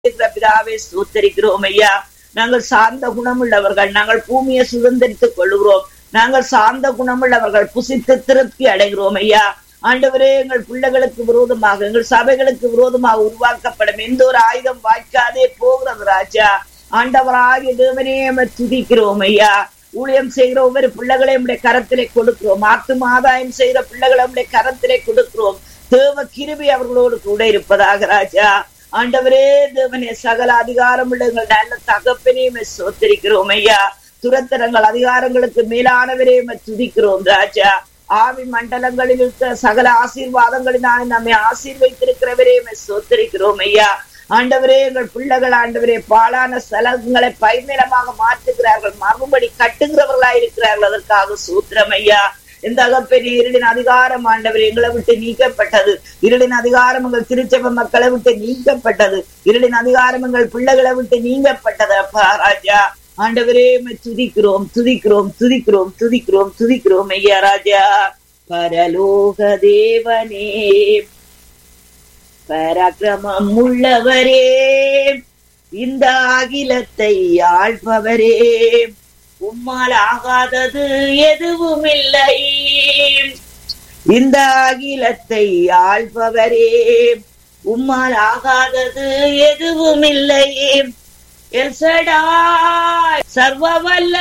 இருக்கிற பிதாவை ஸ்தோத்தரிக்கிறோம் ஐயா நாங்கள் சார்ந்த குணமுள்ளவர்கள் நாங்கள் பூமியை சுதந்திரித்துக் கொள்கிறோம் நாங்கள் சார்ந்த குணமுள்ளவர்கள் புசித்து திருப்தி அடைகிறோம் ஐயா ஆண்டவரே எங்கள் பிள்ளைகளுக்கு விரோதமாக எங்கள் சபைகளுக்கு விரோதமாக உருவாக்கப்படும் எந்த ஒரு ஆயுதம் வாய்க்காதே போகிறது ராஜா ஆண்டவராகிய தேவனே எம்மை துதிக்கிறோம் ஐயா ஊழியம் செய்கிற ஒவ்வொரு பிள்ளைகளையும் உடைய கரத்திலே கொடுக்கிறோம் ஆத்தும் ஆதாயம் செய்கிற பிள்ளைகளை உடைய கரத்திலே கொடுக்கிறோம் தேவ கிருபி அவர்களோடு கூட இருப்பதாக ராஜா ஆண்டவரே தேவனே சகல அதிகாரம் உள்ள எங்கள் நல்ல தகப்பனையுமே சோத்தரிக்கிறோம் ஐயா துரத்தரங்கள் அதிகாரங்களுக்கு மேலானவரே துதிக்கிறோம் ராஜா ஆவி மண்டலங்களில் இருக்கிற சகல ஆசீர்வாதங்களினாலே நம்மை ஆசீர்வைத்திருக்கிறவரே சோத்தரிக்கிறோம் ஐயா ஆண்டவரே எங்கள் பிள்ளைகள் ஆண்டவரே பாலான ஸ்தலங்களை பைநிலமாக மாற்றுகிறார்கள் மறுபடி கட்டுகிறவர்களாய் இருக்கிறார்கள் அதற்காக சூத்திரம் ஐயா இந்த அகப்பெரிய இருளின் அதிகாரம் ஆண்டவர் எங்களை விட்டு நீக்கப்பட்டது இருளின் அதிகாரம் எங்கள் திருச்சபை மக்களை விட்டு நீக்கப்பட்டது இருளின் அதிகாரம் எங்கள் பிள்ளைகளை விட்டு நீங்கப்பட்டது அப்பா ராஜா ஆண்டவரே துதிக்கிறோம் துதிக்கிறோம் துதிக்கிறோம் துதிக்கிறோம் துதிக்கிறோம் ஐயா ராஜா பரலோக தேவனே பராக்கிரமம் உள்ளவரே இந்த அகிலத்தை ஆள்பவரே உம்மால் ஆகாதது எதுவும் இல்லை இந்த அகிலத்தை ஆள்பவரே உம்மால் ஆகாதது எதுவும் இல்லை எல்சடா சர்வ வல்ல